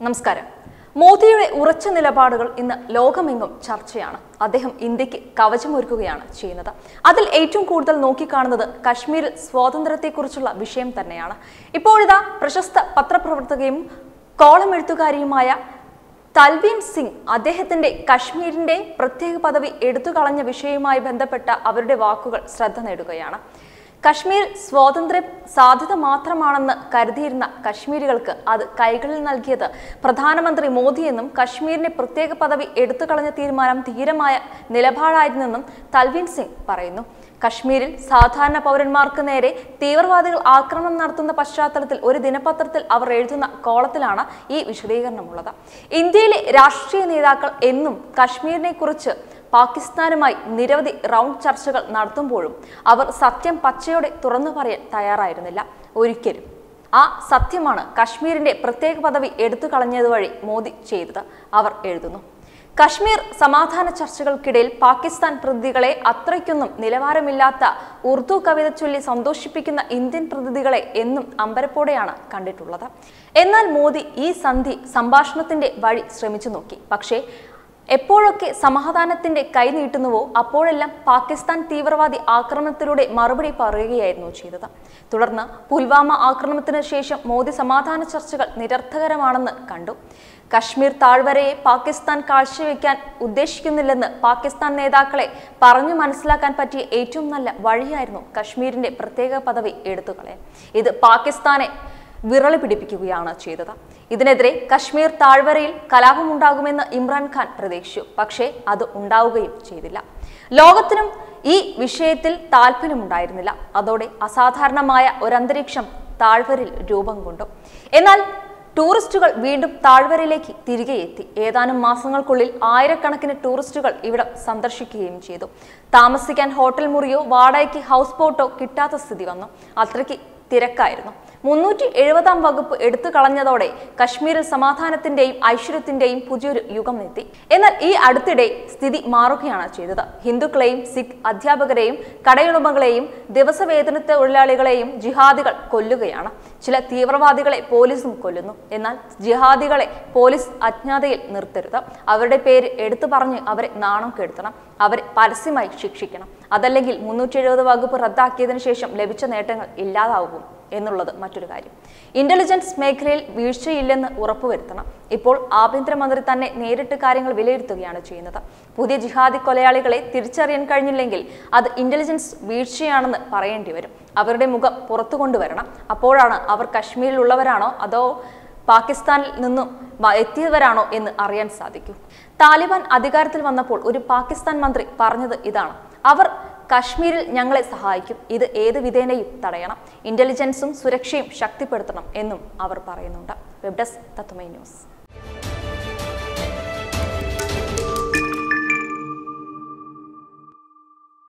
നമസ്കാരം മോദിയുടെ ഉറച്ച നിലപാടുകൾ ഇന്ന് ലോകമെങ്ങും ചർച്ചയാണ് അദ്ദേഹം ഇന്ത്യക്ക് കവചമൊരുക്കുകയാണ് ചെയ്യുന്നത് അതിൽ ഏറ്റവും കൂടുതൽ നോക്കിക്കാണുന്നത് കശ്മീരിൽ സ്വാതന്ത്ര്യത്തെക്കുറിച്ചുള്ള വിഷയം തന്നെയാണ് ഇപ്പോഴിതാ പ്രശസ്ത പത്രപ്രവർത്തകയും കോളം എഴുത്തുകാരിയുമായ തൽവീൻ സിംഗ് അദ്ദേഹത്തിന്റെ കശ്മീരിന്റെ പ്രത്യേക പദവി എടുത്തു കളഞ്ഞ വിഷയവുമായി ബന്ധപ്പെട്ട അവരുടെ വാക്കുകൾ ശ്രദ്ധ നേടുകയാണ് കശ്മീർ സ്വാതന്ത്ര്യം സാധ്യത മാത്രമാണെന്ന് കരുതിയിരുന്ന കശ്മീരികൾക്ക് അത് കൈകളിൽ നൽകിയത് പ്രധാനമന്ത്രി മോദിയെന്നും കശ്മീരിന്റെ പ്രത്യേക പദവി എടുത്തു കളഞ്ഞ തീരുമാനം ധീരമായ നിലപാടായിരുന്നെന്നും തൽവീൻ സിംഗ് പറയുന്നു കശ്മീരിൽ സാധാരണ പൗരന്മാർക്ക് നേരെ തീവ്രവാദികൾ ആക്രമണം നടത്തുന്ന പശ്ചാത്തലത്തിൽ ഒരു ദിനപത്രത്തിൽ അവർ എഴുതുന്ന കോളത്തിലാണ് ഈ വിശദീകരണമുള്ളത് ഇന്ത്യയിലെ രാഷ്ട്രീയ നേതാക്കൾ എന്നും കശ്മീരിനെ കുറിച്ച് പാകിസ്ഥാനുമായി നിരവധി റൗണ്ട് ചർച്ചകൾ നടത്തുമ്പോഴും അവർ സത്യം പച്ചയോടെ തുറന്നു പറയാൻ തയ്യാറായിരുന്നില്ല ഒരിക്കലും ആ സത്യമാണ് കശ്മീരിന്റെ പ്രത്യേക പദവി എടുത്തു കളഞ്ഞത് വഴി മോദി ചെയ്തത് അവർ എഴുതുന്നു കശ്മീർ സമാധാന ചർച്ചകൾക്കിടയിൽ പാകിസ്ഥാൻ പ്രതിനിധികളെ അത്രയ്ക്കൊന്നും നിലവാരമില്ലാത്ത ഉറുദു കവിത ചൊല്ലി സന്തോഷിപ്പിക്കുന്ന ഇന്ത്യൻ പ്രതിനിധികളെ എന്നും അമ്പരപ്പോടെയാണ് കണ്ടിട്ടുള്ളത് എന്നാൽ മോദി ഈ സന്ധി സംഭാഷണത്തിന്റെ വഴി ശ്രമിച്ചു നോക്കി പക്ഷേ എപ്പോഴൊക്കെ സമാധാനത്തിന്റെ കൈ നീട്ടുന്നുവോ അപ്പോഴെല്ലാം പാകിസ്ഥാൻ തീവ്രവാദി ആക്രമണത്തിലൂടെ മറുപടി പറയുകയായിരുന്നു ചെയ്തത് തുടർന്ന് പുൽവാമ ആക്രമണത്തിന് ശേഷം മോദി സമാധാന ചർച്ചകൾ നിരർത്ഥകരമാണെന്ന് കണ്ടു കശ്മീർ താഴ്വരയെ പാകിസ്ഥാൻ കാഴ്ചവെക്കാൻ ഉദ്ദേശിക്കുന്നില്ലെന്ന് പാകിസ്ഥാൻ നേതാക്കളെ പറഞ്ഞു മനസ്സിലാക്കാൻ പറ്റിയ ഏറ്റവും നല്ല വഴിയായിരുന്നു കശ്മീരിന്റെ പ്രത്യേക പദവി എടുത്തുകളയാൻ ഇത് പാകിസ്ഥാനെ വിറളി പിടിപ്പിക്കുകയാണ് ചെയ്തത് ഇതിനെതിരെ കശ്മീർ താഴ്വരയിൽ കലാപമുണ്ടാകുമെന്ന് ഇമ്രാൻഖാൻ പ്രതീക്ഷിച്ചു പക്ഷേ അത് ഉണ്ടാവുകയും ചെയ്തില്ല ലോകത്തിനും ഈ വിഷയത്തിൽ താല്പര്യമുണ്ടായിരുന്നില്ല അതോടെ അസാധാരണമായ ഒരന്തരീക്ഷം താഴ്വരയിൽ രൂപം കൊണ്ടു എന്നാൽ ടൂറിസ്റ്റുകൾ വീണ്ടും താഴ്വരയിലേക്ക് തിരികെ എത്തി ഏതാനും മാസങ്ങൾക്കുള്ളിൽ ആയിരക്കണക്കിന് ടൂറിസ്റ്റുകൾ ഇവിടം സന്ദർശിക്കുകയും ചെയ്തു താമസിക്കാൻ ഹോട്ടൽ മുറിയോ വാടകയ്ക്ക് ഹൗസ് ബോട്ടോ കിട്ടാത്ത സ്ഥിതി വന്നു അത്രയ്ക്ക് തിരക്കായിരുന്നു മുന്നൂറ്റി എഴുപതാം വകുപ്പ് എടുത്തു കളഞ്ഞതോടെ കശ്മീരിൽ സമാധാനത്തിന്റെയും ഐശ്വര്യത്തിന്റെയും പുതിയൊരു യുഗം എത്തി എന്നാൽ ഈ അടുത്തിടെ സ്ഥിതി മാറുകയാണ് ചെയ്തത് ഹിന്ദുക്കളെയും സിഖ് അധ്യാപകരെയും കടയുടമകളെയും ദിവസവേതന തൊഴിലാളികളെയും ജിഹാദികൾ കൊല്ലുകയാണ് ചില തീവ്രവാദികളെ പോലീസും കൊല്ലുന്നു എന്നാൽ ജിഹാദികളെ പോലീസ് അജ്ഞാതയിൽ നിർത്തരുത് അവരുടെ പേര് എടുത്തു പറഞ്ഞ് അവരെ നാണം കെടുത്തണം അവരെ പരസ്യമായി ശിക്ഷിക്കണം അതല്ലെങ്കിൽ മുന്നൂറ്റി എഴുപത് വകുപ്പ് റദ്ദാക്കിയതിനു ശേഷം ലഭിച്ച നേട്ടങ്ങൾ ഇല്ലാതാവും എന്നുള്ളത് മറ്റൊരു കാര്യം ഇന്റലിജൻസ് മേഖലയിൽ വീഴ്ചയില്ലെന്ന് ഉറപ്പുവരുത്തണം ഇപ്പോൾ ആഭ്യന്തരമന്ത്രി തന്നെ നേരിട്ട് കാര്യങ്ങൾ വിലയിരുത്തുകയാണ് ചെയ്യുന്നത് പുതിയ ജിഹാദി കൊലയാളികളെ തിരിച്ചറിയാൻ കഴിഞ്ഞില്ലെങ്കിൽ അത് ഇന്റലിജൻസ് വീഴ്ചയാണെന്ന് പറയേണ്ടി വരും അവരുടെ മുഖം പുറത്തു കൊണ്ടുവരണം അപ്പോഴാണ് അവർ കശ്മീരിലുള്ളവരാണോ അതോ പാകിസ്ഥാനിൽ നിന്നും വ- എത്തിയവരാണോ എന്ന് അറിയാൻ സാധിക്കൂ താലിബാൻ അധികാരത്തിൽ വന്നപ്പോൾ ഒരു പാകിസ്ഥാൻ മന്ത്രി പറഞ്ഞത് ഇതാണ് അവർ കശ്മീരിൽ ഞങ്ങളെ സഹായിക്കും ഇത് ഏത് വിധേനയും തടയണം ഇന്റലിജൻസും സുരക്ഷയും ശക്തിപ്പെടുത്തണം എന്നും അവർ പറയുന്നുണ്ട് വെബ് ഡെസ്ക് തത്തുമൈ ന്യൂസ്